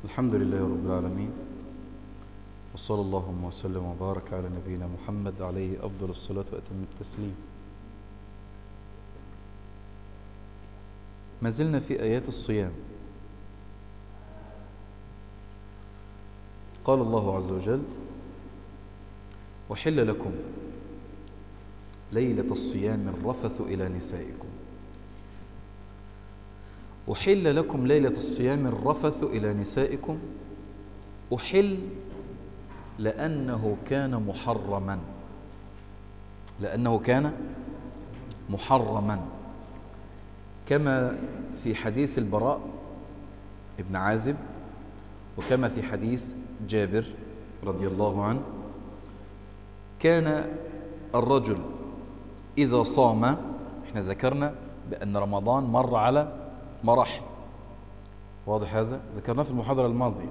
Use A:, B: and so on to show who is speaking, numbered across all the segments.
A: الحمد لله رب العالمين وصلى اللهم وسلم وبارك على نبينا محمد عليه أفضل الصلاة وأتم التسليم ما زلنا في آيات الصيام قال الله عز وجل وحل لكم ليلة الصيام الرفث إلى نسائكم أحل لكم ليلة الصيام الرفث إلى نسائكم أحل لأنه كان محرما لأنه كان محرما كما في حديث البراء ابن عازب وكما في حديث جابر رضي الله عنه كان الرجل إذا صام احنا ذكرنا بأن رمضان مر على مراحل واضح هذا ذكرناه في المحاضرة الماضية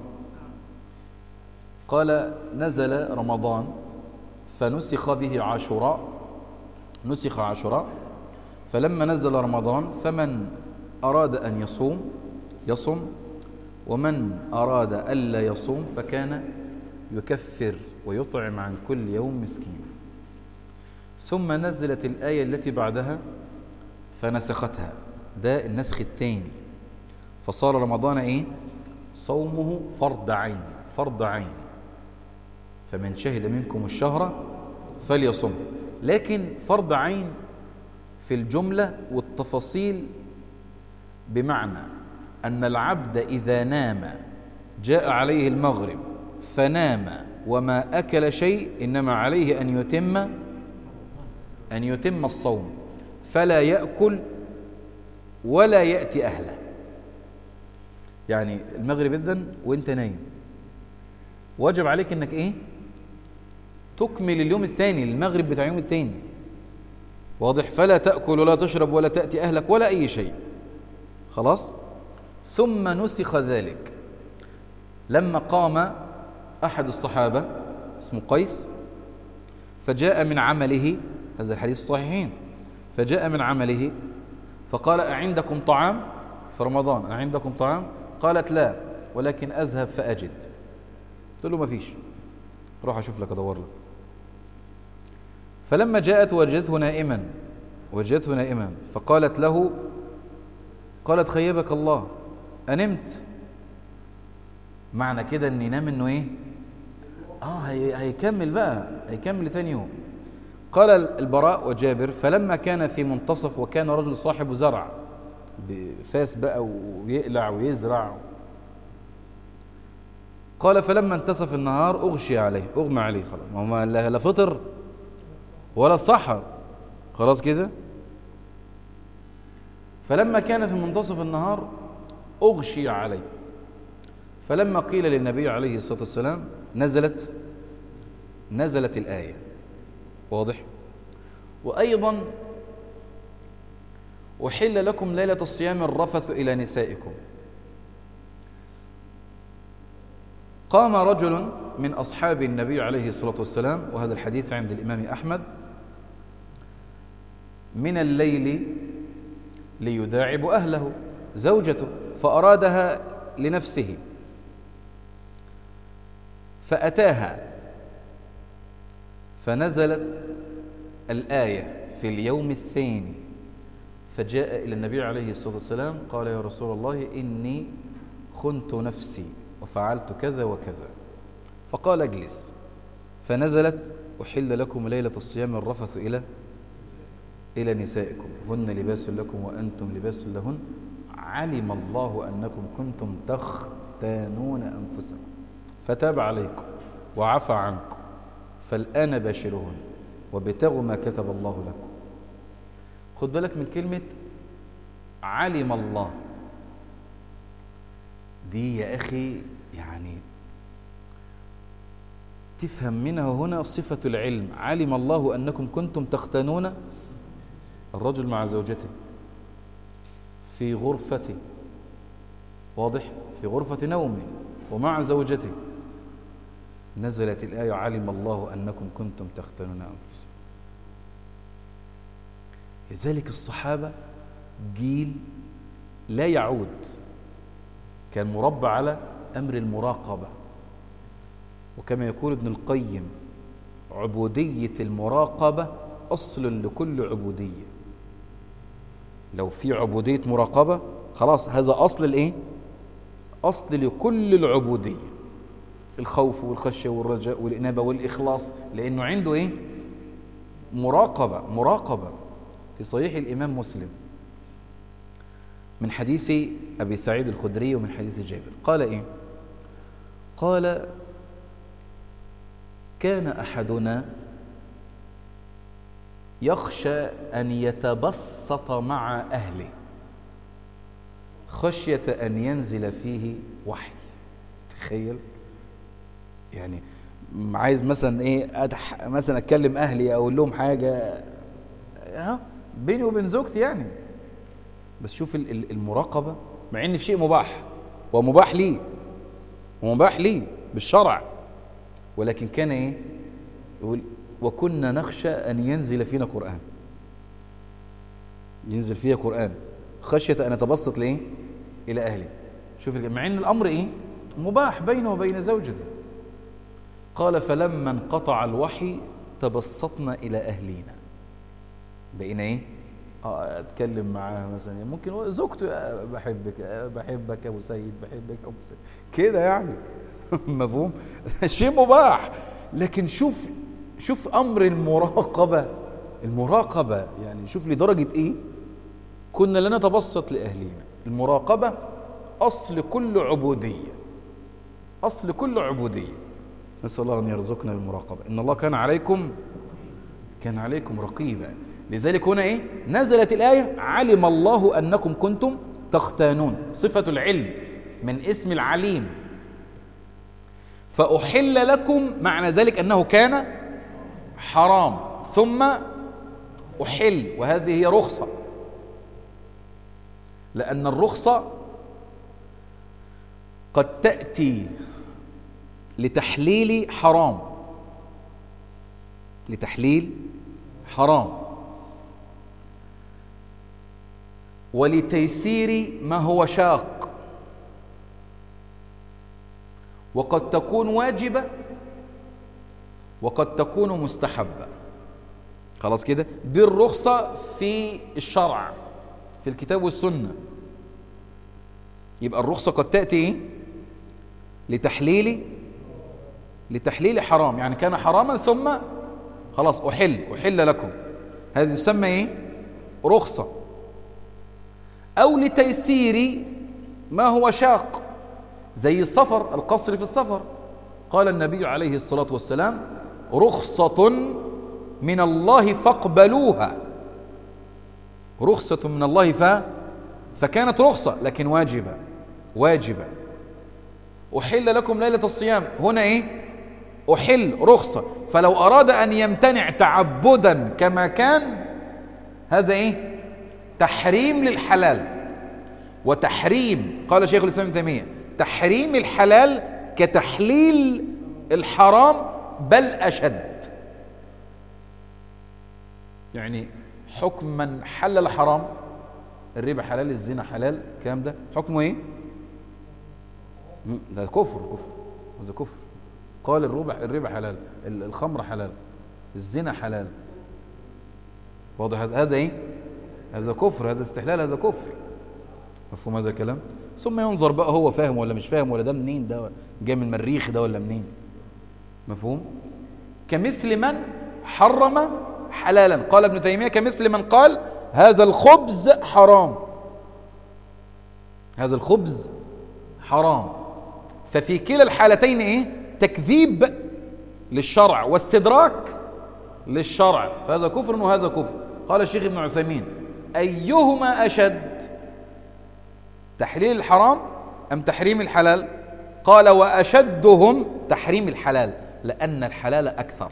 A: قال نزل رمضان فنسخ به عاشوراء نسخ عاشوراء فلما نزل رمضان فمن أراد أن يصوم يصم ومن أراد ألا يصوم فكان يكفر ويطعم عن كل يوم مسكين ثم نزلت الآية التي بعدها فنسختها ده النسخ الثاني فصار رمضان ايه صومه فرض عين فرض عين فمن شهد منكم الشهر فليصم لكن فرض عين في الجملة والتفاصيل بمعنى أن العبد إذا نام جاء عليه المغرب فنام وما أكل شيء إنما عليه أن يتم أن يتم الصوم فلا يأكل ولا يأتي أهله يعني المغرب إذن وانت نايم واجب عليك انك ايه تكمل اليوم الثاني المغرب بتاع يوم الثاني واضح فلا تأكل ولا تشرب ولا تأتي أهلك ولا أي شيء خلاص ثم نسخ ذلك لما قام أحد الصحابة اسمه قيس فجاء من عمله هذا الحديث الصحيحين فجاء من عمله فقال أعندكم طعام في رمضان أعندكم طعام قالت لا ولكن أذهب فأجد قلت له ما فيش روح أشوف لك أدور لك فلما جاءت وجدته نائما وجدته نائما فقالت له قالت خيبك الله أنمت معنى كده ان ينام انه ايه اه هي هيكمل بقى هيكمل ثاني يوم قال البراء وجابر فلما كان في منتصف وكان رجل صاحب زرع بفاس بقى ويقلع ويزرع قال فلما انتصف النهار اغشي عليه اغمى عليه خلاص ما هو لا فطر ولا سحر خلاص كده فلما كان في منتصف النهار اغشي عليه فلما قيل للنبي عليه الصلاه والسلام نزلت نزلت الايه واضح وايضا أحل لكم ليلة الصيام الرفث إلى نسائكم قام رجل من أصحاب النبي عليه الصلاة والسلام وهذا الحديث عند الإمام أحمد من الليل ليداعب أهله زوجته فأرادها لنفسه فأتاها فنزلت الآية في اليوم الثاني فجاء إلى النبي عليه الصلاة والسلام قال يا رسول الله إني خنت نفسي وفعلت كذا وكذا فقال اجلس فنزلت أحل لكم ليلة الصيام الرفث إلى إلى نسائكم هن لباس لكم وأنتم لباس لهن علم الله أنكم كنتم تختانون أنفسكم فتاب عليكم وعفى عنكم فالآن باشرون وابتغوا ما كتب الله لكم خد بالك من كلمة علم الله دي يا أخي يعني تفهم منها هنا صفة العلم علم الله أنكم كنتم تختنون الرجل مع زوجته في غرفته واضح في غرفة نومه ومع زوجته نزلت الآية علم الله أنكم كنتم تختنون أنفسكم لذلك الصحابة جيل لا يعود كان مربى على أمر المراقبة وكما يقول ابن القيم عبودية المراقبة أصل لكل عبودية لو في عبودية مراقبة خلاص هذا أصل الإيه؟ أصل لكل العبودية الخوف والخشية والرجاء والإنابة والإخلاص لأنه عنده إيه؟ مراقبة مراقبة في صحيح الإمام مسلم من حديث أبي سعيد الخدري ومن حديث جابر قال إيه؟ قال كان أحدنا يخشى أن يتبسط مع أهله خشية أن ينزل فيه وحي تخيل يعني عايز مثلا ايه أدح مثلا اتكلم اهلي اقول لهم حاجه ها بيني وبين زوجتي يعني بس شوف المراقبه مع ان في شيء مباح ومباح لي ومباح لي بالشرع ولكن كان ايه يقول وكنا نخشى ان ينزل فينا قران ينزل فيها قران خشيه ان اتبسط لايه الى اهلي شوف مع ان الامر ايه مباح بينه وبين زوجته قال فلما انقطع الوحي تبسطنا إلى أهلينا بقينا إيه؟ اه اتكلم معاها مثلا ممكن زوجته آه، بحبك آه، بحبك يا ابو سيد بحبك يا ابو سيد كده يعني مفهوم شيء مباح لكن شوف شوف امر المراقبه المراقبه يعني شوف لدرجه ايه كنا لا نتبسط لاهلينا المراقبه اصل كل عبوديه اصل كل عبوديه نسأل الله أن يرزقنا المراقبة إن الله كان عليكم كان عليكم رقيبا لذلك هنا إيه نزلت الآية علم الله أنكم كنتم تختانون صفة العلم من اسم العليم فأحل لكم معنى ذلك أنه كان حرام ثم أحل وهذه هي رخصة لأن الرخصة قد تأتي لتحليل حرام لتحليل حرام ولتيسير ما هو شاق وقد تكون واجبة وقد تكون مستحبة خلاص كده دي الرخصة في الشرع في الكتاب والسنة يبقى الرخصة قد تأتي إيه؟ لتحليل لتحليل حرام يعني كان حراما ثم خلاص أحل أحل لكم هذه تسمى إيه رخصة أو لتيسير ما هو شاق زي السفر القصر في السفر قال النبي عليه الصلاة والسلام رخصة من الله فاقبلوها رخصة من الله ف فكانت رخصة لكن واجبة واجبة أحل لكم ليلة الصيام هنا إيه أحل رخصة فلو أراد أن يمتنع تعبدا كما كان هذا إيه تحريم للحلال وتحريم قال شيخ الإسلام ابن تيمية تحريم الحلال كتحليل الحرام بل أشد يعني حكم من حلل حرام الربا حلال الزنا حلال الكلام ده حكمه ايه ده كفر كفر هذا كفر قال الربع الربا حلال الخمر حلال الزنا حلال واضح هذا ايه هذا كفر هذا استحلال هذا كفر مفهوم هذا الكلام ثم ينظر بقى هو فاهم ولا مش فاهم ولا ده منين ده جاي من المريخ ده ولا منين مفهوم كمثل من حرم حلالا قال ابن تيمية كمثل من قال هذا الخبز حرام هذا الخبز حرام ففي كلا الحالتين ايه تكذيب للشرع واستدراك للشرع فهذا كفر وهذا كفر قال الشيخ ابن عثيمين أيهما أشد تحليل الحرام أم تحريم الحلال قال وأشدهم تحريم الحلال لأن الحلال أكثر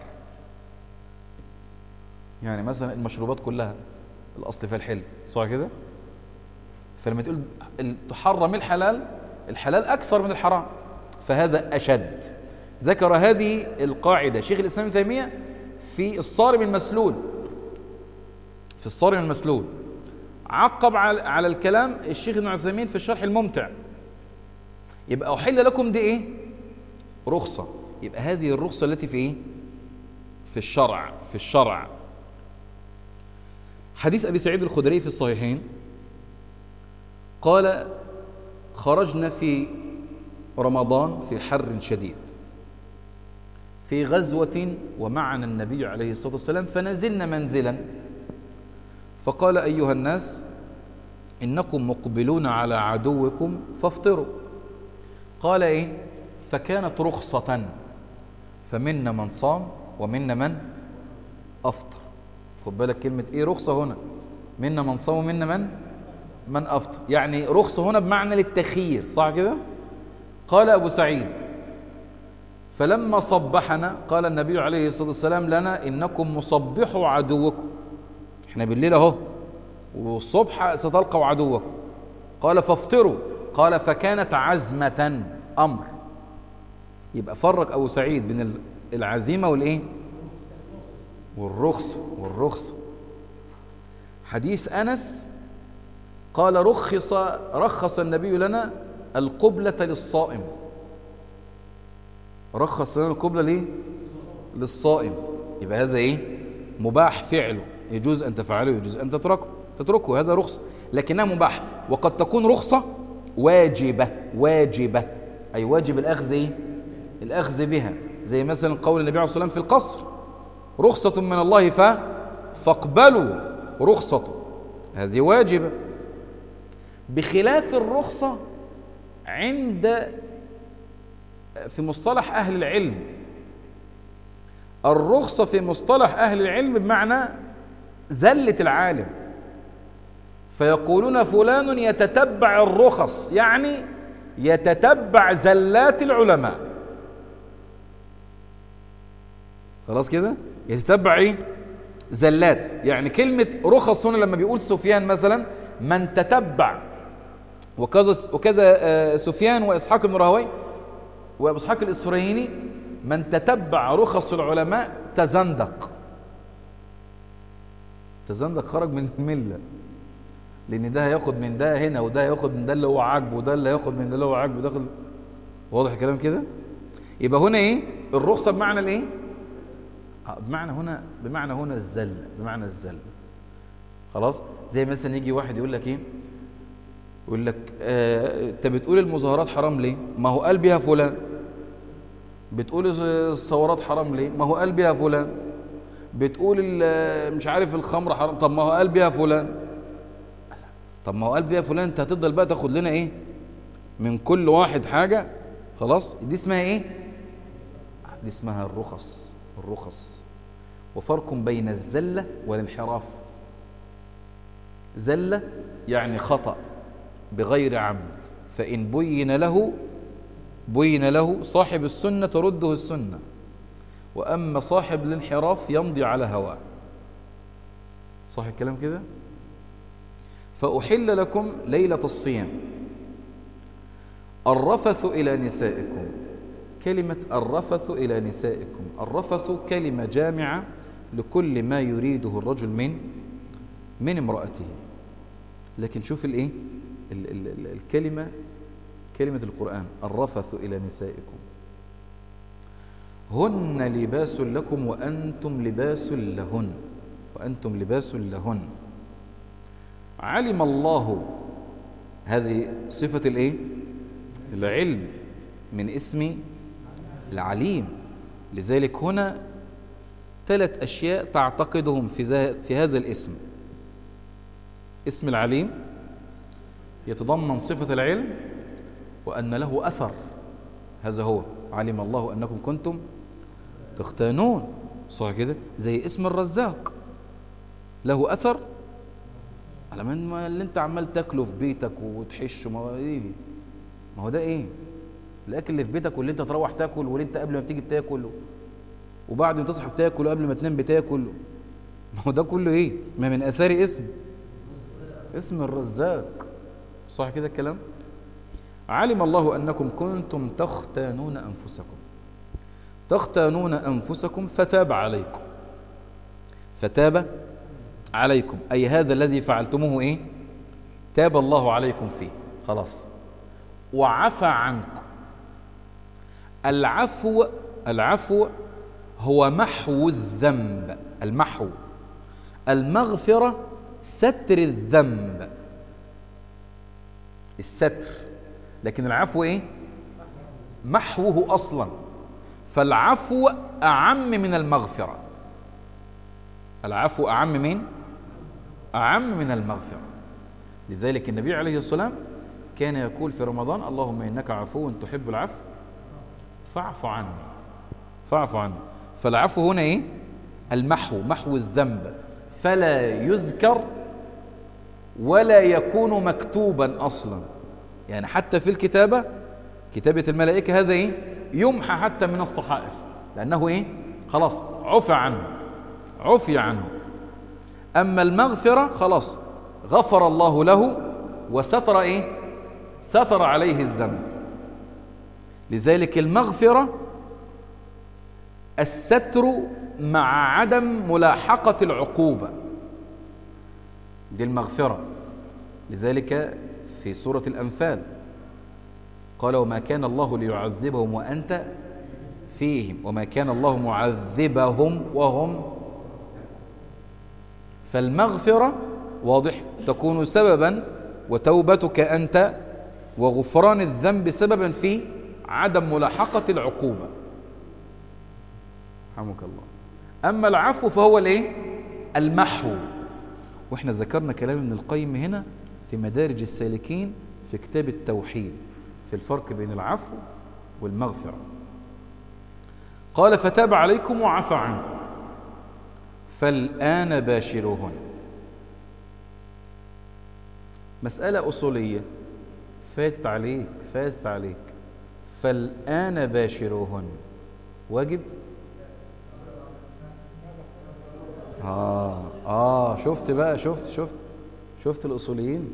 A: يعني مثلا المشروبات كلها الأصل فيها الحل صح كده فلما تقول تحرم الحلال الحلال أكثر من الحرام فهذا أشد ذكر هذه القاعدة شيخ الإسلام ابن تيمية في الصارم المسلول في الصارم المسلول عقب على الكلام الشيخ ابن عثيمين في الشرح الممتع يبقى أحل لكم دي إيه رخصة يبقى هذه الرخصة التي في إيه في الشرع في الشرع حديث أبي سعيد الخدري في الصحيحين قال خرجنا في رمضان في حر شديد في غزوة ومعنا النبي عليه الصلاة والسلام فنزلنا منزلا فقال أيها الناس إنكم مقبلون على عدوكم فافطروا قال إيه فكانت رخصة فمنا من صام ومنا من أفطر خد بالك كلمة إيه رخصة هنا منا من صام ومنا من من أفطر يعني رخصة هنا بمعنى للتخيير صح كده قال أبو سعيد فلما صبحنا قال النبي عليه الصلاة والسلام لنا إنكم مصبحوا عدوكم احنا بالليل اهو والصبح ستلقوا عدوكم قال فافطروا قال فكانت عزمة أمر يبقى فرق أبو سعيد بين العزيمة والإيه والرخصة والرخصة حديث أنس قال رخص رخص النبي لنا القبلة للصائم رخص لنا القبلة ليه للصائم يبقى هذا ايه مباح فعله يجوز ان تفعله يجوز ان تتركه تتركه هذا رخصة لكنها مباح وقد تكون رخصة واجبة واجبة أي واجب الأخذ إيه؟ الأخذ بها زي مثلا قول النبي عليه الصلاة والسلام في القصر رخصة من الله ف فاقبلوا رخصة هذه واجبة بخلاف الرخصة عند في مصطلح أهل العلم الرخصة في مصطلح أهل العلم بمعنى زلة العالم فيقولون فلان يتتبع الرخص يعني يتتبع زلات العلماء خلاص كده يتتبع ايه زلات يعني كلمة رخص هنا لما بيقول سفيان مثلا من تتبع وكذا وكذا سفيان واسحاق بن راهوي وابو اسحاق الاسفرايني من تتبع رخص العلماء تزندق تزندق خرج من المله لان ده هياخد من ده هنا وده هياخد من ده اللي هو عاجبه وده اللي هياخد من ده اللي هو عاجبه داخل واضح الكلام كده يبقى هنا ايه الرخصه بمعنى الايه بمعنى هنا بمعنى هنا الزل بمعنى الزل خلاص زي مثلا يجي واحد يقول لك ايه يقول لك انت آه بتقول المظاهرات حرام ليه ما هو قال بها فلان بتقول الثورات حرام ليه ما هو قال بها فلان بتقول مش عارف الخمر حرام طب ما هو قال بها فلان طب ما هو قال بها فلان انت هتفضل بقى تاخد لنا ايه من كل واحد حاجة خلاص دي اسمها ايه دي اسمها الرخص الرخص وفرق بين الزلة والانحراف زلة يعني خطأ بغير عمد فإن بين له بين له صاحب السنة ترده السنة وأما صاحب الانحراف يمضي على هواه صح الكلام كده فأحل لكم ليلة الصيام الرفث إلى نسائكم كلمة الرفث إلى نسائكم الرفث كلمة جامعة لكل ما يريده الرجل من من امرأته لكن شوف الايه ال ال ال الكلمة كلمة القرآن الرفث إلى نسائكم هن لباس لكم وأنتم لباس لهن وأنتم لباس لهن علم الله هذه صفة الايه العلم من اسم العليم لذلك هنا ثلاث أشياء تعتقدهم في, في هذا الاسم اسم العليم يتضمن صفة العلم وأن له أثر هذا هو علم الله أنكم كنتم تختانون صح كده زي اسم الرزاق له أثر على من ما اللي انت عمال تاكله في بيتك وتحشه ما هو ايه ما هو ده ايه الاكل اللي في بيتك واللي انت تروح تاكل واللي انت قبل ما بتيجي بتاكل وبعد ما تصحى بتاكل وقبل ما تنام بتاكل ما هو ده كله ايه ما من اثار اسم اسم الرزاق صح كده الكلام علم الله انكم كنتم تختانون انفسكم تختانون انفسكم فتاب عليكم فتاب عليكم أي هذا الذي فعلتموه إيه تاب الله عليكم فيه خلاص وعفى عنكم العفو العفو هو محو الذنب المحو المغفرة ستر الذنب الستر لكن العفو ايه محوه اصلا فالعفو اعم من المغفرة العفو اعم من اعم من المغفرة لذلك النبي عليه الصلاة والسلام كان يقول في رمضان اللهم انك عفو تحب العفو فاعف عني فاعف عني فالعفو هنا ايه المحو محو الذنب فلا يذكر ولا يكون مكتوبا اصلا يعني حتى في الكتابه كتابه الملائكه هذا ايه يمحى حتى من الصحائف لانه ايه خلاص عفى عنه عفي عنه اما المغفره خلاص غفر الله له وستر ايه ستر عليه الذنب لذلك المغفره الستر مع عدم ملاحقة العقوبة دي المغفرة لذلك في سورة الأنفال قال وما كان الله ليعذبهم وأنت فيهم وما كان الله معذبهم وهم فالمغفرة واضح تكون سببا وتوبتك أنت وغفران الذنب سببا في عدم ملاحقة العقوبة رحمك الله أما العفو فهو الايه المحو واحنا ذكرنا كلام ابن القيم هنا في مدارج السالكين في كتاب التوحيد في الفرق بين العفو والمغفرة قال فتاب عليكم وعفى عنكم فالآن باشروهن مسألة أصولية فاتت عليك فاتت عليك فالآن باشروهن واجب آه آه شفت بقى شفت شفت شفت الأصوليين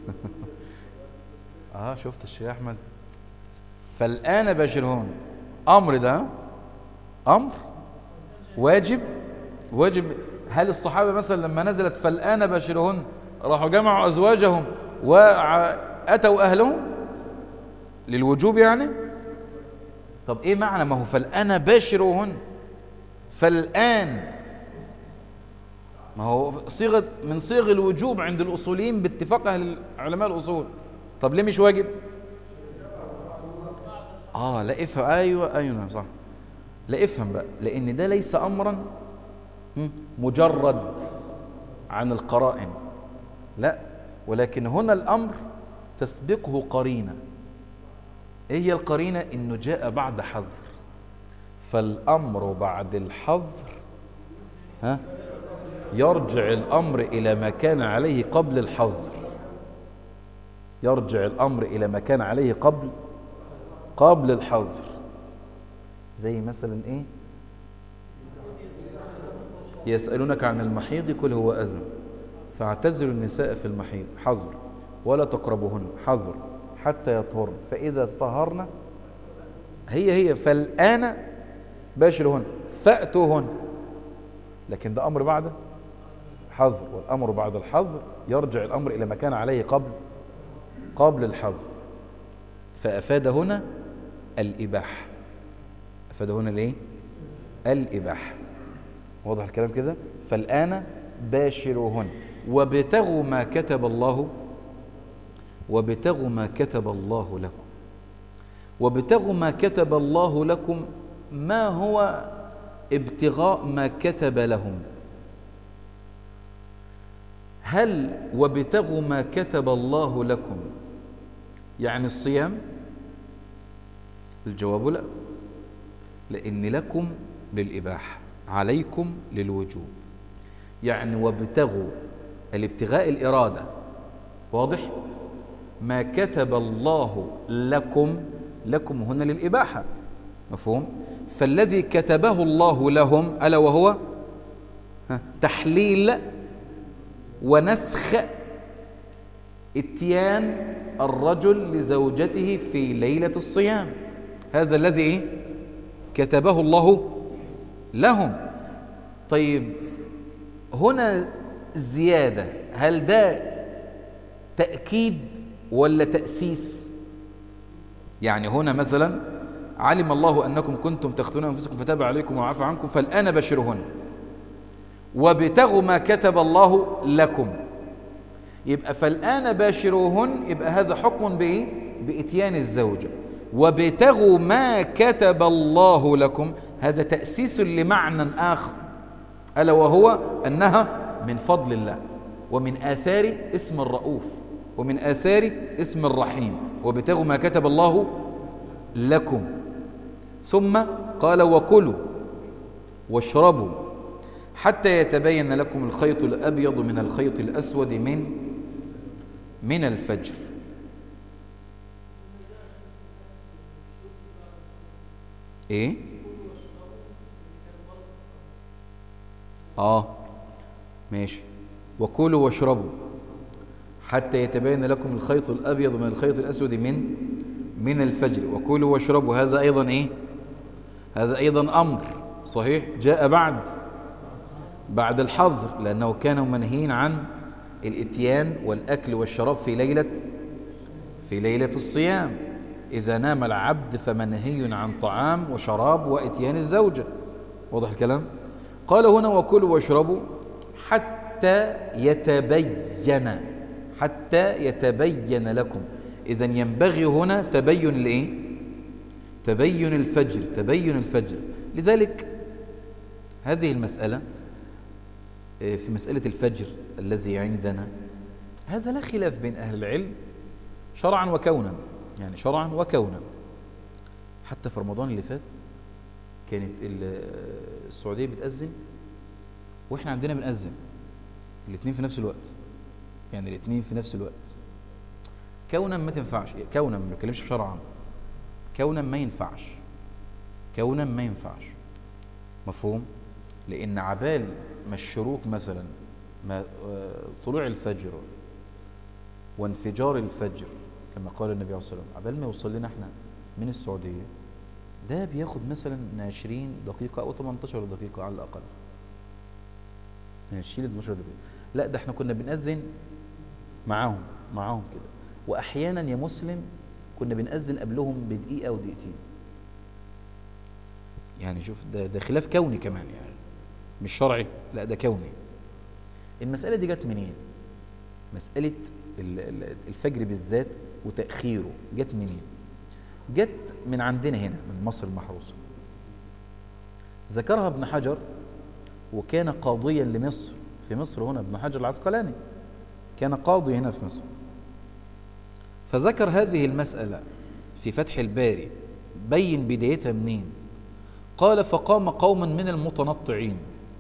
A: آه شفت الشيخ أحمد فالآن باشرهن أمر ده أمر واجب واجب هل الصحابة مثلا لما نزلت فالآن باشرهن راحوا جمعوا أزواجهم وأتوا أهلهم للوجوب يعني طب إيه معنى ما هو فالآن باشرهن فالآن ما هو صيغة من صيغ الوجوب عند الأصوليين باتفاق أهل علماء الأصول طب ليه مش واجب آه لا افهم أيوة أيوة نعم، صح لا افهم بقى لأن ده ليس أمرا مجرد عن القرائن لا ولكن هنا الأمر تسبقه قرينة ايه هي القرينة انه جاء بعد حظر فالأمر بعد الحظر ها يرجع الأمر إلى ما كان عليه قبل الحظر يرجع الأمر إلى ما كان عليه قبل قبل الحظر زي مثلا إيه يسألونك عن المحيض كل هو أذى فاعتزلوا النساء في المحيض حظر ولا تقربوهن حظر حتى يطهرن فإذا طهرن هي هي فالآن باشرهن فأتوهن لكن ده أمر بعده حظر والأمر بعد الحظر يرجع الأمر إلى ما كان عليه قبل قبل الحظر فأفاد هنا الإباحة أفاد هنا الإيه؟ الإباحة واضح الكلام كده فالآن باشروهن وابتغوا ما كتب الله وابتغوا ما كتب الله لكم وابتغوا ما كتب الله لكم ما هو ابتغاء ما كتب لهم هل وابتغوا ما كتب الله لكم يعني الصيام الجواب لا لأن لكم للإباحة عليكم للوجوب يعني وابتغوا الابتغاء الإرادة واضح ما كتب الله لكم لكم هنا للإباحة مفهوم فالذي كتبه الله لهم ألا وهو تحليل ونسخ اتيان الرجل لزوجته في ليلة الصيام هذا الذي إيه؟ كتبه الله لهم طيب هنا زيادة هل ده تأكيد ولا تأسيس يعني هنا مثلا علم الله أنكم كنتم تختونون أنفسكم فتاب عليكم وعفى عنكم فالآن بشرهن وابتغوا ما كتب الله لكم يبقى فالآن باشروهن يبقى هذا حكم بإيه؟ بإتيان الزوجة وابتغوا ما كتب الله لكم هذا تأسيس لمعنى آخر ألا وهو أنها من فضل الله ومن آثار اسم الرؤوف ومن آثار اسم الرحيم وابتغوا ما كتب الله لكم ثم قال وكلوا واشربوا حتى يتبين لكم الخيط الأبيض من الخيط الأسود من من الفجر ايه اه ماشي وكلوا واشربوا حتى يتبين لكم الخيط الأبيض من الخيط الأسود من من الفجر وكلوا واشربوا هذا أيضا إيه هذا أيضا أمر صحيح جاء بعد بعد الحظر لأنه كانوا منهين عن الاتيان والأكل والشراب في ليلة في ليلة الصيام إذا نام العبد فمنهي عن طعام وشراب وإتيان الزوجة واضح الكلام قال هنا وكلوا واشربوا حتى يتبين حتى يتبين لكم إذا ينبغي هنا تبين الإيه؟ تبين الفجر تبين الفجر لذلك هذه المسألة آه، في مسألة الفجر الذي عندنا هذا لا خلاف بين أهل العلم شرعا وكونا يعني شرعا وكونا حتى في رمضان اللي فات كانت السعودية بتأذن وإحنا عندنا بنأذن الاثنين في نفس الوقت يعني الاثنين في نفس الوقت كونا ما تنفعش كونا ما بنتكلمش شرعا كونا ما ينفعش كونا ما ينفعش مفهوم لان عبال ما الشروق مثلا ما طلوع الفجر وانفجار الفجر كما قال النبي عليه الصلاه والسلام عبال ما يوصل لنا احنا من السعوديه ده بياخد مثلا من 20 دقيقه او 18 دقيقه على الاقل من 20 ل 12 دقيقه لا ده احنا كنا بنأذن معاهم معاهم كده واحيانا يا مسلم كنا بنأذن قبلهم بدقيقه او دقيقتين يعني شوف ده ده خلاف كوني كمان يعني مش شرعي لا ده كوني المسألة دي جت منين مسألة الفجر بالذات وتأخيره جت منين جت من عندنا هنا من مصر المحروسة ذكرها ابن حجر وكان قاضيا لمصر في مصر هنا ابن حجر العسقلاني كان قاضي هنا في مصر فذكر هذه المسألة في فتح الباري بين بدايتها منين قال فقام قوم من المتنطعين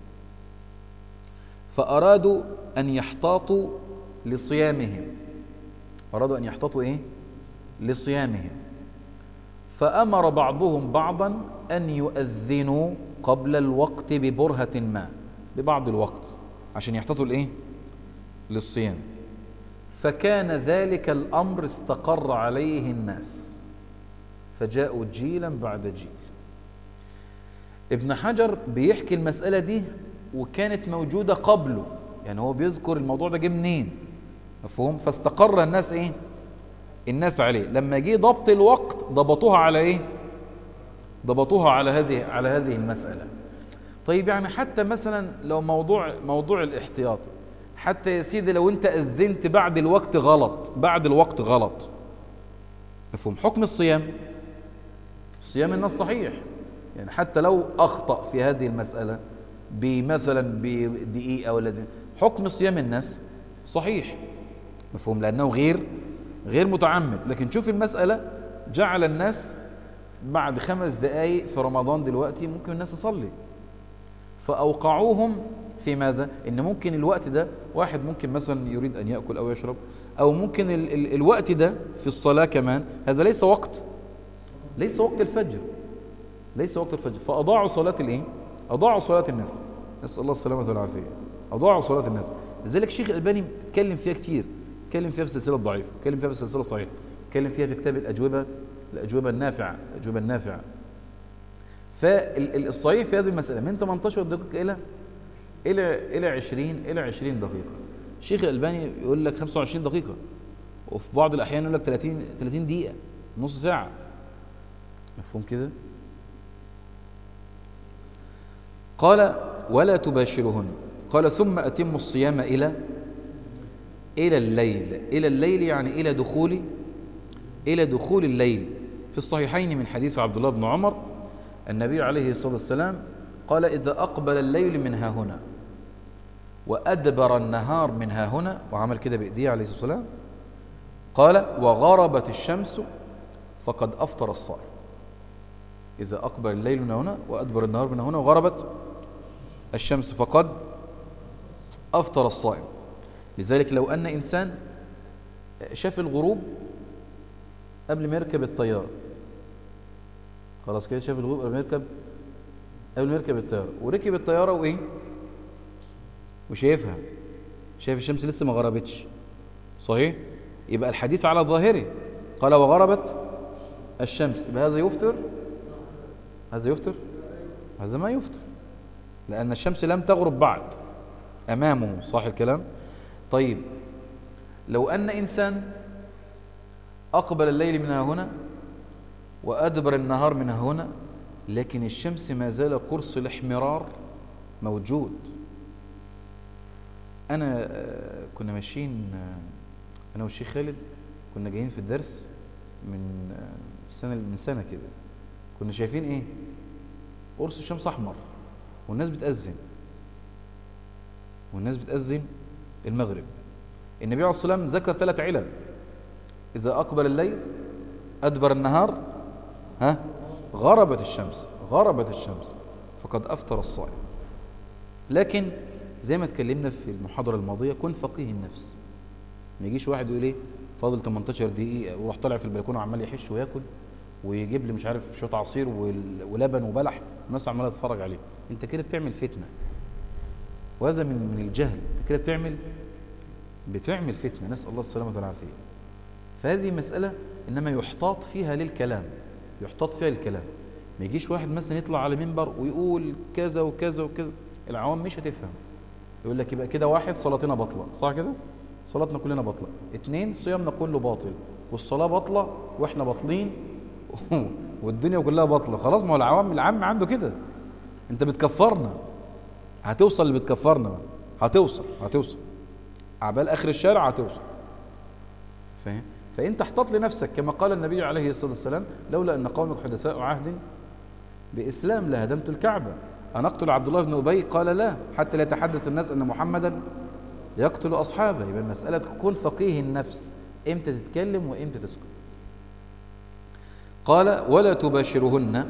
A: فأرادوا أن يحتاطوا لصيامهم أرادوا أن يحتاطوا إيه؟ لصيامهم فأمر بعضهم بعضا أن يؤذنوا قبل الوقت ببرهة ما ببعض الوقت عشان يحتاطوا الإيه؟ للصيام فكان ذلك الأمر استقر عليه الناس فجاءوا جيلا بعد جيل ابن حجر بيحكي المسألة دي وكانت موجودة قبله يعني هو بيذكر الموضوع ده جه منين مفهوم فاستقر الناس ايه الناس عليه لما جه ضبط الوقت ضبطوها على ايه ضبطوها على هذه على هذه المسألة طيب يعني حتى مثلا لو موضوع موضوع الاحتياط حتى يا سيدي لو انت أذنت بعد الوقت غلط بعد الوقت غلط مفهوم حكم الصيام الصيام الناس صحيح يعني حتى لو أخطأ في هذه المسألة بمثلا بدقيقة ولا دقيقة حكم صيام الناس صحيح مفهوم لأنه غير غير متعمد لكن شوف المسألة جعل الناس بعد خمس دقايق في رمضان دلوقتي ممكن الناس تصلي فأوقعوهم في ماذا؟ إن ممكن الوقت ده واحد ممكن مثلا يريد أن يأكل أو يشرب أو ممكن ال ال الوقت ده في الصلاة كمان هذا ليس وقت ليس وقت الفجر ليس وقت الفجر فأضاعوا صلاة الإيه؟ أضاعوا صلاة الناس نسأل الله السلامة والعافية أضاعوا صلاة الناس لذلك الشيخ الألباني اتكلم فيها كتير اتكلم فيها في السلسلة الضعيفة اتكلم فيها في السلسلة الصحيحة اتكلم فيها في كتاب الأجوبة الأجوبة النافعة الأجوبة النافعة فالصحيح في هذه المسألة من 18 دقيقة إلى إلى إلى 20 إلى 20 دقيقة الشيخ الألباني يقول لك 25 دقيقة وفي بعض الأحيان يقول لك 30 30 دقيقة نص ساعة مفهوم كده قال ولا تباشرهن قال ثم أتم الصيام إلى إلى الليل إلى الليل يعني إلى دخول إلى دخول الليل في الصحيحين من حديث عبد الله بن عمر النبي عليه الصلاة والسلام قال إذا أقبل الليل من ها هنا وأدبر النهار من ها هنا وعمل كده بإيديه عليه الصلاة والسلام قال وغربت الشمس فقد أفطر الصائم إذا أقبل الليل من هنا وأدبر النهار من هنا وغربت الشمس فقد أفطر الصائم لذلك لو أن إنسان شاف الغروب قبل ما يركب الطيارة خلاص كده شاف الغروب قبل ما يركب قبل ما يركب الطيارة وركب الطيارة وإيه وشايفها شايف الشمس لسه ما غربتش صحيح يبقى الحديث على ظاهره قال وغربت الشمس يبقى هذا يفطر هذا يفطر هذا ما يفطر لأن الشمس لم تغرب بعد أمامه صح الكلام طيب لو أن إنسان أقبل الليل من هنا وأدبر النهار من هنا لكن الشمس ما زال قرص الاحمرار موجود أنا آه، كنا ماشيين آه، أنا والشيخ خالد كنا جايين في الدرس من آه، سنة من سنة كده كنا شايفين إيه قرص الشمس أحمر والناس بتأذن والناس بتأذن المغرب النبي عليه الصلاة والسلام ذكر ثلاث علل إذا أقبل الليل أدبر النهار ها غربت الشمس غربت الشمس فقد أفطر الصائم لكن زي ما اتكلمنا في المحاضرة الماضية كن فقيه النفس ما يجيش واحد يقول ايه فاضل 18 دقيقة ويروح طالع في البلكونة وعمال يحش وياكل ويجيب لي مش عارف شويه عصير ولبن وبلح والناس عماله تتفرج عليه انت كده بتعمل فتنه وهذا من من الجهل انت كده بتعمل بتعمل فتنه نسال الله السلامه والعافيه فهذه مساله انما يحتاط فيها للكلام يحتاط فيها الكلام ما يجيش واحد مثلا يطلع على منبر ويقول كذا وكذا وكذا العوام مش هتفهم يقول لك يبقى كده واحد صلاتنا باطله صح كده صلاتنا كلنا باطله اثنين صيامنا كله باطل والصلاه باطله واحنا باطلين والدنيا كلها باطله خلاص ما هو العوام العام عنده كده انت بتكفرنا هتوصل اللي بتكفرنا هتوصل هتوصل عبال اخر الشارع هتوصل فاهم فانت احتاط لنفسك كما قال النبي عليه الصلاه والسلام لولا ان قومك حدثاء عهد باسلام لهدمت الكعبه أن أقتل عبد الله بن أبي قال لا حتى لا يتحدث الناس أن محمدا يقتل أصحابه يبقى المسألة كن فقيه النفس إمتى تتكلم وإمتى تسكت قال ولا تباشرهن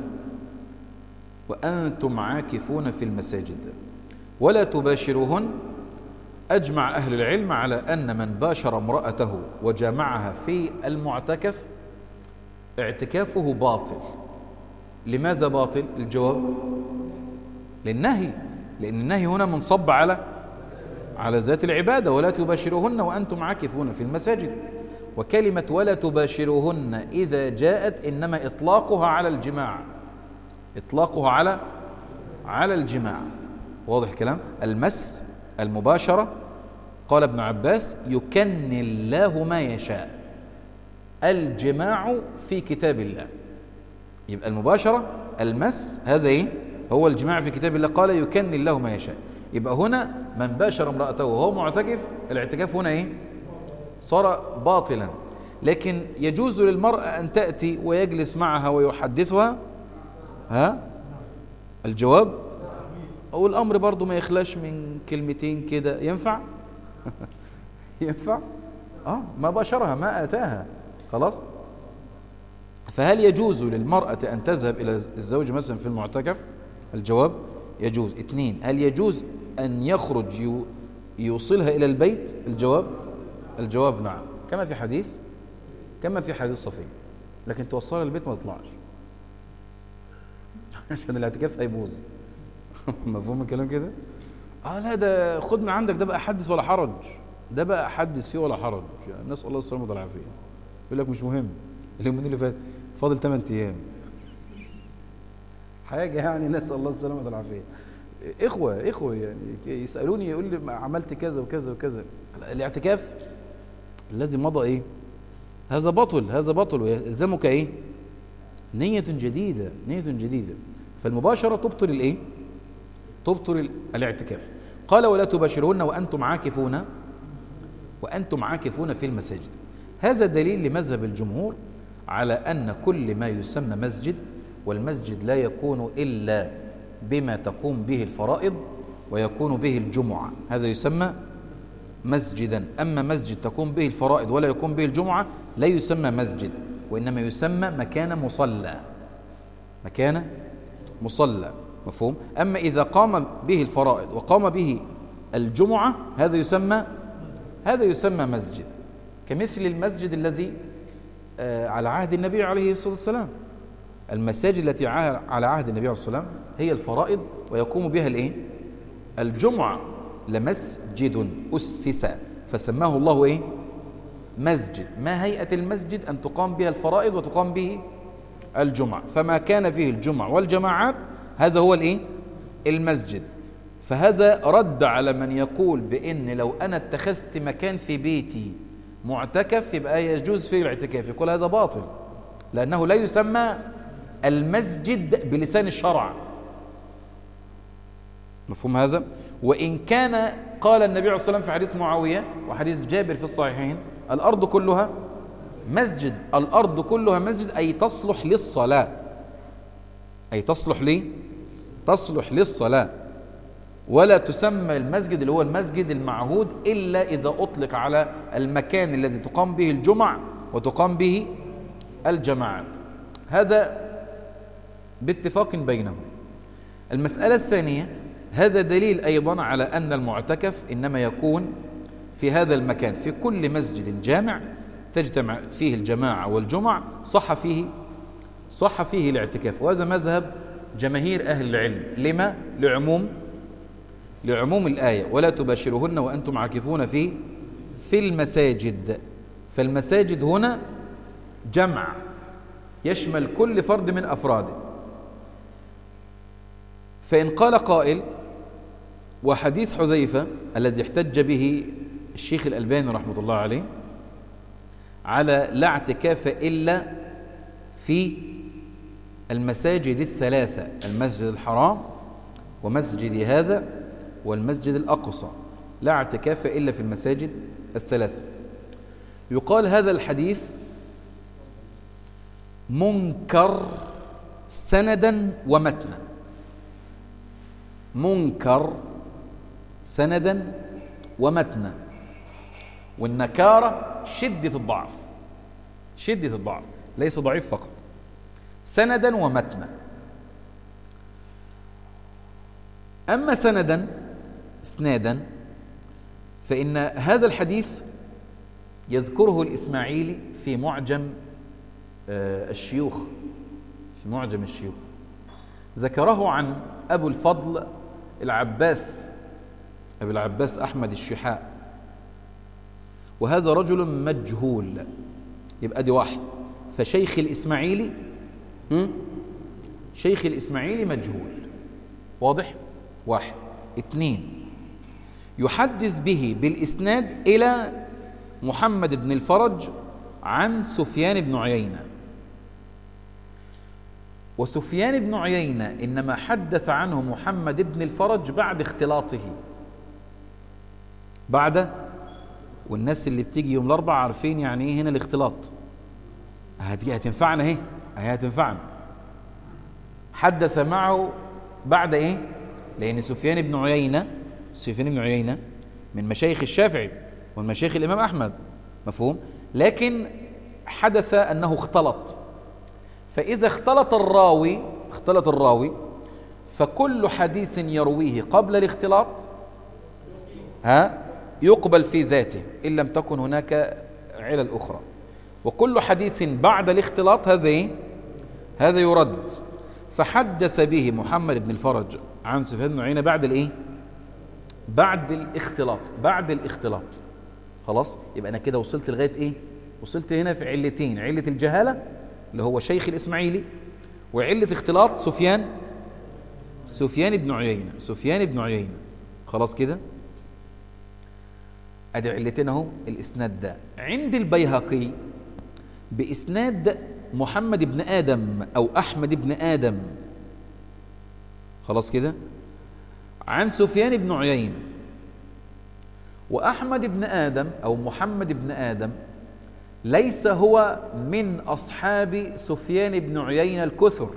A: وأنتم عاكفون في المساجد ولا تباشرهن أجمع أهل العلم على أن من باشر امرأته وجامعها في المعتكف اعتكافه باطل لماذا باطل الجواب للنهي لأن النهي هنا منصب على على ذات العبادة ولا تباشرهن وأنتم عاكفون في المساجد وكلمة ولا تباشرهن إذا جاءت إنما إطلاقها على الجماع إطلاقها على على الجماع واضح الكلام المس المباشرة قال ابن عباس يكن الله ما يشاء الجماع في كتاب الله يبقى المباشرة المس هذا ايه هو الجماع في كتاب الله قال يكن الله ما يشاء يبقى هنا من باشر امرأته وهو معتكف الاعتكاف هنا ايه صار باطلا لكن يجوز للمرأة أن تأتي ويجلس معها ويحدثها ها الجواب أو الأمر برضو ما يخلاش من كلمتين كده ينفع ينفع آه ما باشرها ما أتاها خلاص فهل يجوز للمرأة أن تذهب إلى الزوج مثلا في المعتكف الجواب يجوز اثنين هل يجوز أن يخرج يوصلها إلى البيت الجواب الجواب نعم كما في حديث كما في حديث صفي لكن توصلها للبيت ما تطلعش عشان الاعتكاف هيبوظ مفهوم الكلام كده اه لا ده خد من عندك ده بقى حدث ولا حرج ده بقى حدث فيه ولا حرج يعني نسال الله السلامه والعافيه يقول لك مش مهم اليومين اللي فات فاضل 8 ايام حاجه يعني نسال الله السلامه والعافيه اخوه اخوه يعني يسالوني يقول لي عملت كذا وكذا وكذا الاعتكاف الذي مضى ايه هذا بطل هذا بطل ويلزمك ايه نية جديدة نية جديدة فالمباشرة تبطل الايه تبطل الاعتكاف قال ولا تباشرون وأنتم عاكفون وأنتم عاكفون في المساجد هذا دليل لمذهب الجمهور على أن كل ما يسمى مسجد والمسجد لا يكون إلا بما تقوم به الفرائض ويكون به الجمعة هذا يسمى مسجدا أما مسجد تقوم به الفرائض ولا يقوم به الجمعة لا يسمى مسجد وإنما يسمى مكان مصلى مكان مصلى مفهوم أما إذا قام به الفرائض وقام به الجمعة هذا يسمى هذا يسمى مسجد كمثل المسجد الذي آه، على عهد النبي عليه الصلاة والسلام المساجد التي على عهد النبي عليه الصلاة والسلام هي الفرائض ويقوم بها الايه الجمعة لمسجد أسس فسماه الله ايه مسجد ما هيئة المسجد أن تقام بها الفرائض وتقام به الجمعة فما كان فيه الجمعة والجماعات هذا هو الايه المسجد فهذا رد على من يقول بأن لو أنا اتخذت مكان في بيتي معتكف يبقى يجوز فيه الاعتكاف يقول هذا باطل لأنه لا يسمى المسجد بلسان الشرع مفهوم هذا وإن كان قال النبي عليه الصلاة والسلام في حديث معاوية وحديث جابر في الصحيحين الأرض كلها مسجد الأرض كلها مسجد أي تصلح للصلاة أي تصلح لي تصلح للصلاة ولا تسمى المسجد اللي هو المسجد المعهود إلا إذا أطلق على المكان الذي تقام به الجمع وتقام به الجماعات هذا باتفاق بينهم المسألة الثانية هذا دليل أيضا على أن المعتكف إنما يكون في هذا المكان في كل مسجد جامع تجتمع فيه الجماعة والجمع صح فيه صح فيه الاعتكاف وهذا مذهب جماهير أهل العلم لما؟ لعموم لعموم الآية ولا تباشرهن وأنتم عاكفون في في المساجد فالمساجد هنا جمع يشمل كل فرد من أفراده فإن قال قائل وحديث حذيفة الذي احتج به الشيخ الألباني رحمة الله عليه على لا اعتكاف إلا في المساجد الثلاثة المسجد الحرام ومسجد هذا والمسجد الأقصى لا اعتكاف إلا في المساجد الثلاثة يقال هذا الحديث منكر سندا ومتنا منكر سندا ومتنا والنكارة شدة الضعف شدة الضعف ليس ضعيف فقط سندا ومتنا أما سندا اسنادا فإن هذا الحديث يذكره الإسماعيلي في معجم آه، الشيوخ في معجم الشيوخ ذكره عن أبو الفضل العباس أبو العباس أحمد الشحاء وهذا رجل مجهول يبقى دي واحد فشيخ الإسماعيلي شيخ الإسماعيلي مجهول واضح واحد اثنين يحدث به بالإسناد إلى محمد بن الفرج عن سفيان بن عيينة وسفيان بن عيينة إنما حدث عنه محمد بن الفرج بعد اختلاطه بعد والناس اللي بتيجي يوم الأربع عارفين يعني إيه هنا الاختلاط هدي هتنفعنا اهي هي هتنفعنا حدث معه بعد ايه لأن سفيان بن عيينة سفيان بن عيينة من مشايخ الشافعي ومن مشايخ الإمام أحمد مفهوم لكن حدث أنه اختلط فإذا اختلط الراوي اختلط الراوي فكل حديث يرويه قبل الاختلاط ها يقبل في ذاته إن لم تكن هناك علل أخرى وكل حديث بعد الاختلاط هذا إيه؟ هذا يرد فحدث به محمد بن الفرج عن سفيان بن عيينة بعد الايه بعد الاختلاط بعد الاختلاط خلاص يبقى انا كده وصلت لغايه ايه وصلت هنا في علتين عله الجهاله اللي هو شيخ الإسماعيلي وعلة اختلاط سفيان سفيان بن عيينة سفيان بن عيينة خلاص كده ادي علتين اهو الاسناد ده عند البيهقي باسناد محمد بن آدم أو أحمد بن آدم خلاص كده عن سفيان بن عيينة وأحمد بن آدم أو محمد بن آدم ليس هو من أصحاب سفيان بن عيينة الكثر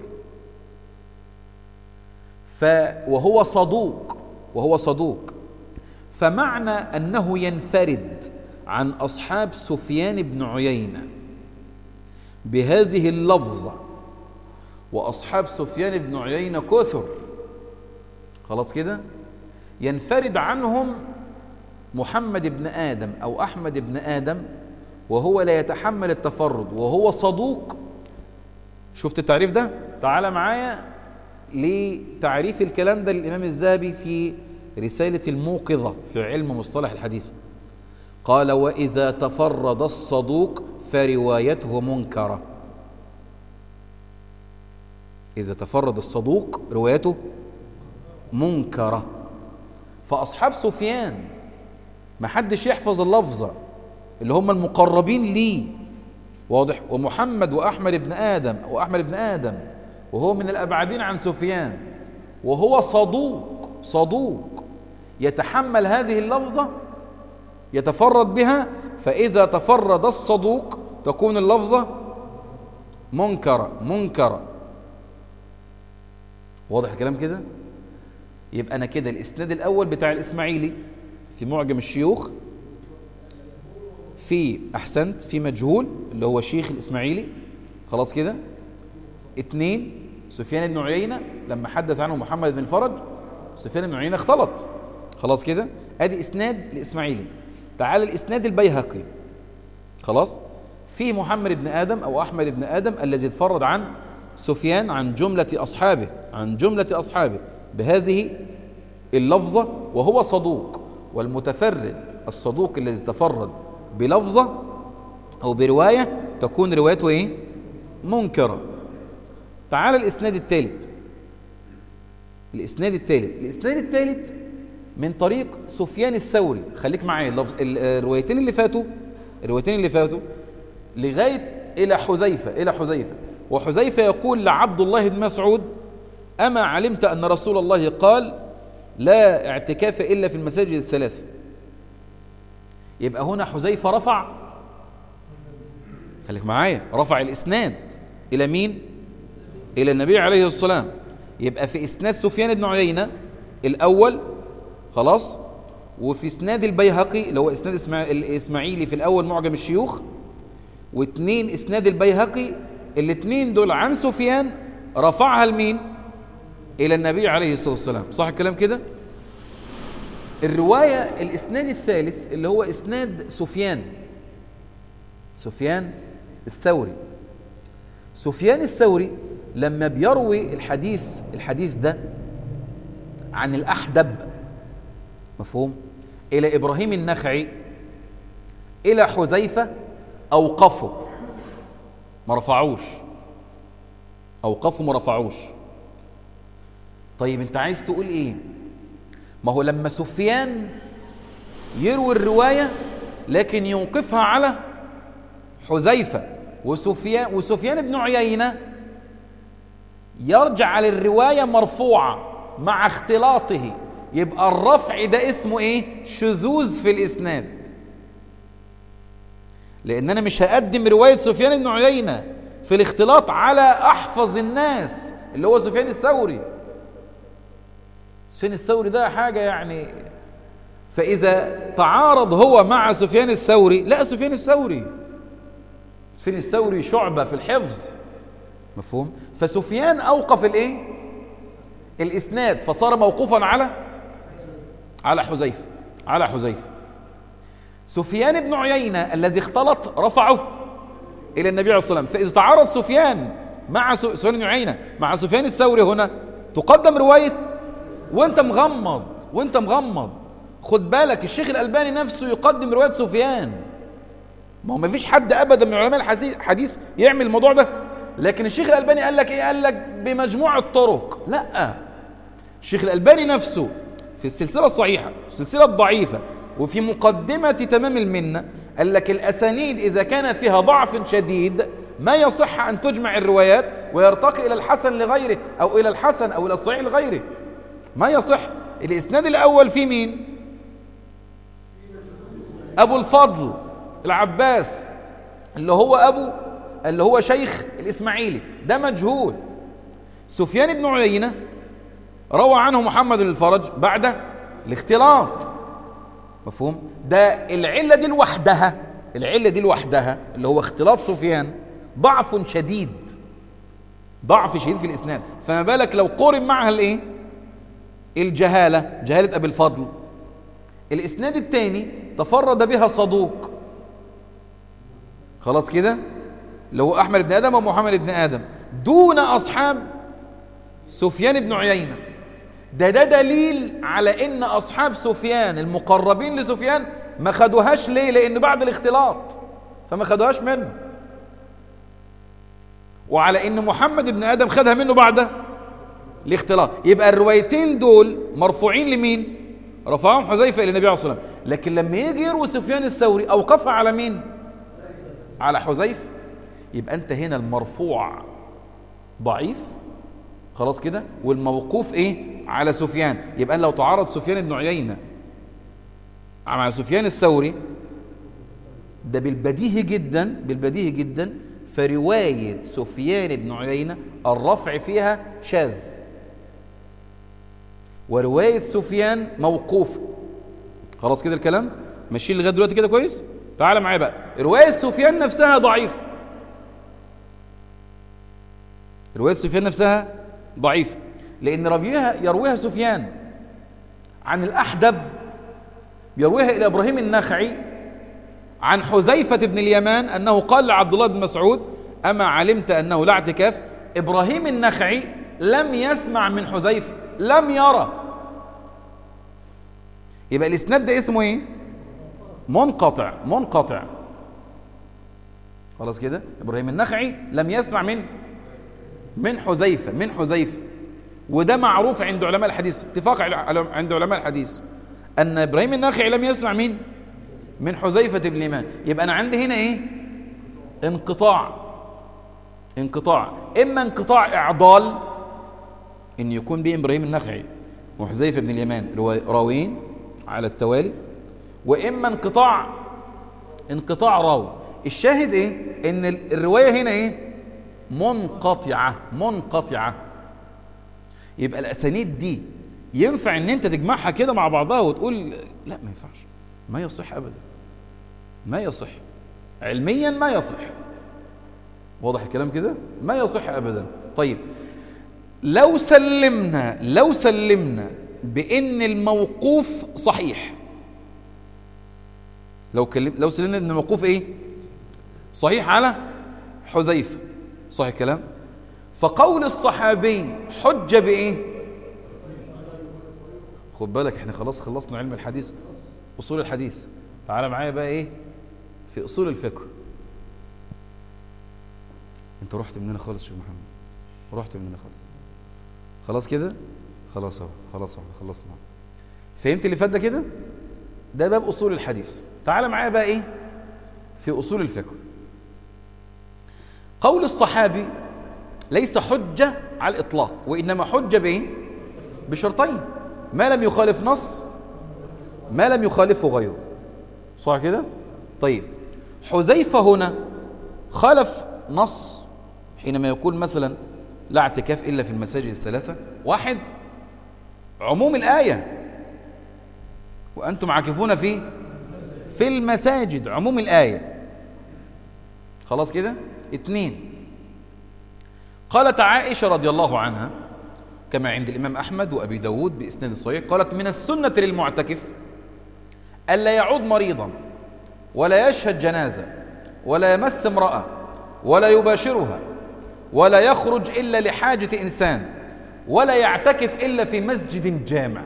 A: ف وهو صدوق وهو صدوق فمعنى أنه ينفرد عن أصحاب سفيان بن عيينة بهذه اللفظة وأصحاب سفيان بن عيينة كثر خلاص كده ينفرد عنهم محمد بن آدم أو أحمد بن آدم وهو لا يتحمل التفرد وهو صدوق شفت التعريف ده تعال معايا لتعريف الكلام ده للإمام الذهبي في رسالة الموقظة في علم مصطلح الحديث قال وإذا تفرد الصدوق فروايته منكرة إذا تفرد الصدوق روايته منكرة فأصحاب سفيان ما حدش يحفظ اللفظة اللي هم المقربين ليه واضح ومحمد وأحمد بن آدم وأحمد بن آدم وهو من الأبعدين عن سفيان وهو صدوق صدوق يتحمل هذه اللفظة يتفرد بها فإذا تفرد الصدوق تكون اللفظة منكرة منكرة واضح الكلام كده يبقى أنا كده الإسناد الأول بتاع الإسماعيلي في معجم الشيوخ في أحسنت في مجهول اللي هو شيخ الإسماعيلي خلاص كده اتنين سفيان بن عيينة لما حدث عنه محمد بن فرج سفيان بن عيينة اختلط خلاص كده ادي اسناد الاسماعيلي تعال الاسناد البيهقي خلاص في محمد بن ادم او احمد بن ادم الذي تفرد عن سفيان عن جملة اصحابه عن جملة اصحابه بهذه اللفظة وهو صدوق والمتفرد الصدوق الذي تفرد بلفظة او برواية تكون روايته ايه منكرة تعال الاسناد الثالث الاسناد الثالث الاسناد الثالث من طريق سفيان الثوري خليك معايا اللفظ الروايتين اللي فاتوا الروايتين اللي فاتوا لغايه الى حذيفه الى حذيفه وحذيفه يقول لعبد الله بن مسعود اما علمت ان رسول الله قال لا اعتكاف الا في المساجد الثلاث يبقى هنا حذيفه رفع خليك معايا رفع الاسناد الى مين الى النبي عليه الصلاه والسلام يبقى في اسناد سفيان بن عيينه الاول خلاص وفي اسناد البيهقي اللي هو اسناد الاسماعيلي في الاول معجم الشيوخ واثنين اسناد البيهقي الاثنين دول عن سفيان رفعها لمين الى النبي عليه الصلاه والسلام صح الكلام كده الروايه الاسناد الثالث اللي هو اسناد سفيان سفيان الثوري سفيان الثوري لما بيروي الحديث الحديث ده عن الأحدب مفهوم إلى إبراهيم النخعي إلى حذيفة أوقفوا ما رفعوش أوقفوا ما رفعوش طيب أنت عايز تقول إيه ما هو لما سفيان يروي الرواية لكن يوقفها على حذيفة وسفيان وسفيان بن عيينة يرجع للرواية مرفوعة مع اختلاطه يبقى الرفع ده اسمه ايه شذوذ في الاسناد لان انا مش هقدم روايه سفيان بن عيينه في الاختلاط على احفظ الناس اللي هو سفيان الثوري سفيان الثوري ده حاجه يعني فاذا تعارض هو مع سفيان الثوري لا سفيان الثوري سفيان الثوري شعبه في الحفظ مفهوم فسفيان اوقف الايه الاسناد فصار موقوفا على على حذيفه على حذيفه سفيان بن عيينة الذي اختلط رفعه إلى النبي عليه الصلاة والسلام فإذا تعارض سفيان مع سفيان بن عيينة مع سفيان الثوري هنا تقدم رواية وانت مغمض وانت مغمض خد بالك الشيخ الألباني نفسه يقدم رواية سفيان ما هو ما فيش حد أبدا من علماء الحديث يعمل الموضوع ده لكن الشيخ الألباني قال لك إيه قال لك بمجموعة طرق لا الشيخ الألباني نفسه في السلسلة الصحيحة السلسلة الضعيفة وفي مقدمة تمام المنة قال لك الأسانيد إذا كان فيها ضعف شديد ما يصح أن تجمع الروايات ويرتقي إلى الحسن لغيره أو إلى الحسن أو إلى الصحيح لغيره ما يصح الإسناد الأول في مين أبو الفضل العباس اللي هو أبو اللي هو شيخ الإسماعيلي ده مجهول سفيان بن عيينة روى عنه محمد بن الفرج بعد الاختلاط مفهوم ده العلة دي لوحدها العلة دي لوحدها اللي هو اختلاط سفيان ضعف شديد ضعف شديد في الإسناد فما بالك لو قورن معها الايه الجهالة جهالة أبي الفضل الإسناد الثاني تفرد بها صدوق خلاص كده اللي هو أحمد بن آدم ومحمد بن آدم دون أصحاب سفيان بن عيينة ده ده دليل على ان اصحاب سفيان المقربين لسفيان ما خدوهاش ليه لان بعد الاختلاط فما خدوهاش منه وعلى ان محمد بن ادم خدها منه بعد الاختلاط يبقى الروايتين دول مرفوعين لمين رفعهم حذيفه الى النبي عليه الصلاه والسلام لكن لما يجي يروي سفيان الثوري اوقفها على مين على حذيفه يبقى انت هنا المرفوع ضعيف خلاص كده والموقوف ايه على سفيان يبقى لو تعارض سفيان بن عيينة مع سفيان الثوري ده بالبديهي جدا بالبديهي جدا فرواية سفيان بن عيينة الرفع فيها شاذ ورواية سفيان موقوف خلاص كده الكلام ماشيين لغايه دلوقتي كده كويس تعال معايا بقى رواية سفيان نفسها ضعيفة رواية سفيان نفسها ضعيفة لأن ربيها يرويها سفيان عن الأحدب يرويها إلى إبراهيم النخعي عن حذيفة بن اليمان أنه قال لعبد الله بن مسعود أما علمت أنه لا اعتكاف إبراهيم النخعي لم يسمع من حذيفة لم يرى يبقى الإسناد ده اسمه إيه منقطع منقطع خلاص كده إبراهيم النخعي لم يسمع من من حذيفة من حذيفة وده معروف عند علماء الحديث اتفاق عند علماء الحديث أن إبراهيم الناخعي لم يسمع مين من حذيفة بن اليمان يبقى أنا عندي هنا إيه انقطاع انقطاع إما انقطاع إعضال إن يكون بين إبراهيم النخعي وحذيفة بن اليمان راويين على التوالي وإما انقطاع انقطاع راوي الشاهد إيه إن الرواية هنا إيه منقطعة منقطعة يبقى الأسانيد دي ينفع ان انت تجمعها كده مع بعضها وتقول لا ما ينفعش ما يصح ابدا ما يصح علميا ما يصح واضح الكلام كده ما يصح ابدا طيب لو سلمنا لو سلمنا بان الموقوف صحيح لو كلم لو سلمنا ان الموقوف ايه صحيح على حذيفه صح الكلام فقول الصحابي حجة بإيه خد بالك احنا خلاص خلصنا علم الحديث أصول الحديث تعال معايا بقى إيه في أصول الفقه انت رحت مننا خالص يا محمد رحت مننا خالص خلاص كده خلاص اهو خلاص اهو خلصنا فهمت اللي فات ده كده ده باب أصول الحديث تعال معايا بقى إيه في أصول الفقه قول الصحابي ليس حجة على الإطلاق وإنما حجة بإيه؟ بشرطين ما لم يخالف نص ما لم يخالفه غيره صح كده؟ طيب حذيفة هنا خالف نص حينما يقول مثلا لا اعتكاف إلا في المساجد الثلاثة واحد عموم الآية وأنتم عاكفون في في المساجد عموم الآية خلاص كده اثنين قالت عائشة رضي الله عنها كما عند الإمام أحمد وأبي داود بإسناد صحيح قالت من السنة للمعتكف ألا يعود مريضا ولا يشهد جنازة ولا يمس امرأة ولا يباشرها ولا يخرج إلا لحاجة إنسان ولا يعتكف إلا في مسجد جامع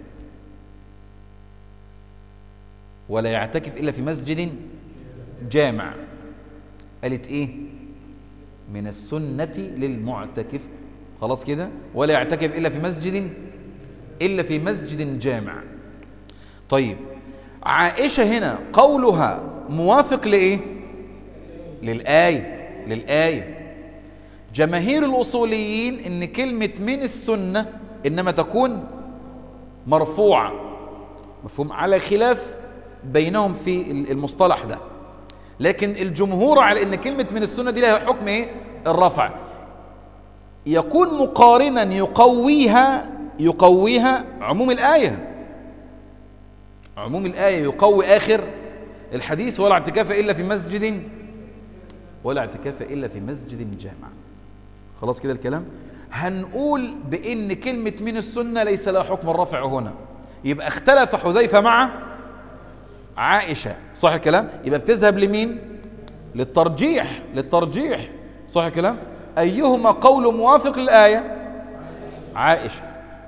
A: ولا يعتكف إلا في مسجد جامع قالت إيه من السنة للمعتكف خلاص كده ولا يعتكف إلا في مسجد إلا في مسجد جامع طيب عائشة هنا قولها موافق لإيه للآية للآية جماهير الأصوليين إن كلمة من السنة إنما تكون مرفوعة مفهوم على خلاف بينهم في المصطلح ده لكن الجمهور على ان كلمة من السنة دي لها حكم ايه الرفع يكون مقارنا يقويها يقويها عموم الآية عموم الآية يقوي آخر الحديث ولا اعتكاف إلا في مسجد ولا اعتكاف إلا في مسجد جامع خلاص كده الكلام هنقول بإن كلمة من السنة ليس لها حكم الرفع هنا يبقى اختلف حذيفة مع عائشة صح الكلام يبقى بتذهب لمين للترجيح للترجيح صح الكلام أيهما قول موافق للآية عائشة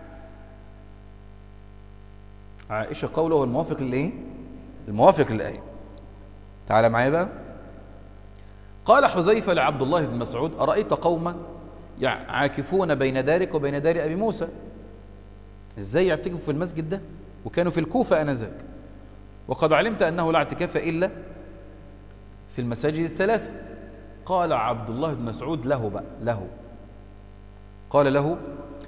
A: عائشة قوله الموافق للإيه الموافق للآية تعال معايا بقى قال حذيفة لعبد الله بن مسعود أرأيت قوما عاكفون بين دارك وبين دار أبي موسى ازاي يعتكفوا في المسجد ده وكانوا في الكوفة أنذاك وقد علمت أنه لا اعتكاف إلا في المساجد الثلاثة قال عبد الله بن مسعود له بقى له قال له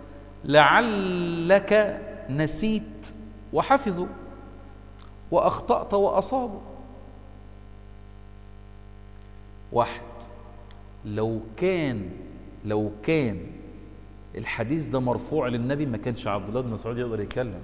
A: لعلك نسيت وحفظوا وأخطأت وأصابوا واحد لو كان لو كان الحديث ده مرفوع للنبي ما كانش عبد الله بن مسعود يقدر يتكلم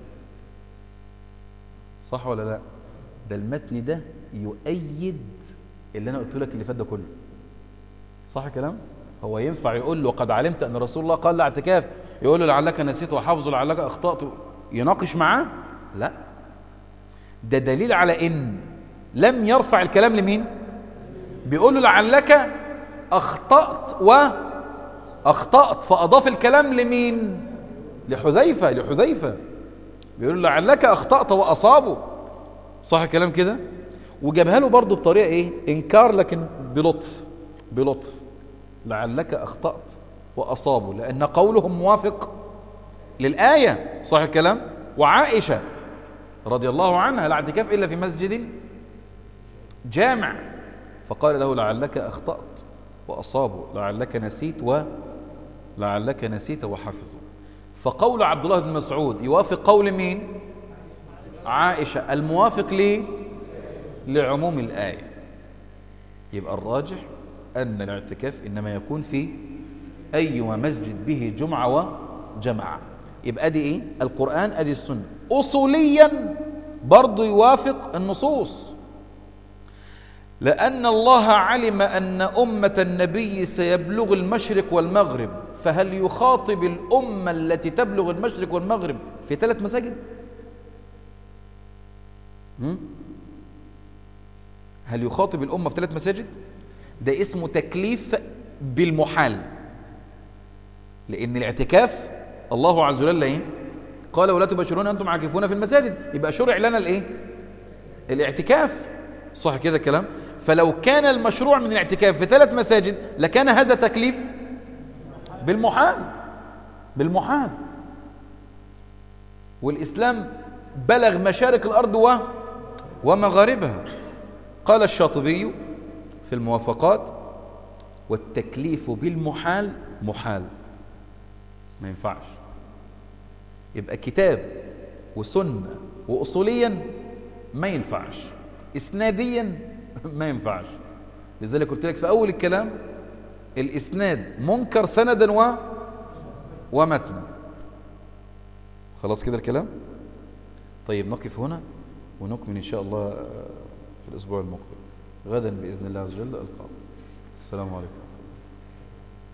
A: صح ولا لا ده المتن ده يؤيد اللي انا قلت لك اللي فات ده كله صح الكلام هو ينفع يقول له قد علمت ان رسول الله قال لا اعتكاف يقول له لعلك نسيت وحافظ لعلك اخطات يناقش معاه لا ده دليل على ان لم يرفع الكلام لمين بيقول له لعلك اخطات واخطات فاضاف الكلام لمين لحذيفه لحذيفه بيقول له لعلك اخطات واصابوا صح الكلام كده وجابها له برضه بطريقه ايه انكار لكن بلطف بلطف لعلك اخطات واصابوا لان قولهم موافق للايه صح الكلام وعائشه رضي الله عنها لا اعتكاف الا في مسجد جامع فقال له لعلك اخطات واصابوا لعلك نسيت ولعلك نسيت وحفظوا فقول عبد الله بن مسعود يوافق قول مين عائشة الموافق ليه لعموم الآية يبقى الراجح أن الاعتكاف إنما يكون في أي مسجد به جمعة وجماعة يبقى دي إيه القرآن أدي السنة أصوليا برضو يوافق النصوص لأن الله علم أن أمة النبي سيبلغ المشرق والمغرب فهل يخاطب الأمة التي تبلغ المشرق والمغرب في ثلاث مساجد؟ هل يخاطب الأمة في ثلاث مساجد ده اسمه تكليف بالمحال لأن الاعتكاف الله عز وجل إيه؟ قال ولا تبشرون أنتم عاكفون في المساجد يبقى شرع لنا الإيه الاعتكاف صح كده الكلام فلو كان المشروع من الاعتكاف في ثلاث مساجد لكان هذا تكليف بالمحال بالمحال والإسلام بلغ مشارق الأرض و ومغاربها قال الشاطبي في الموافقات والتكليف بالمحال محال ما ينفعش يبقى كتاب وسنة وأصوليا ما ينفعش إسناديا ما ينفعش لذلك قلت لك في أول الكلام الإسناد منكر سندا و ومتنا خلاص كده الكلام طيب نقف هنا ونكمل إن شاء الله في الأسبوع المقبل غدا بإذن الله عز وجل ألقاكم السلام عليكم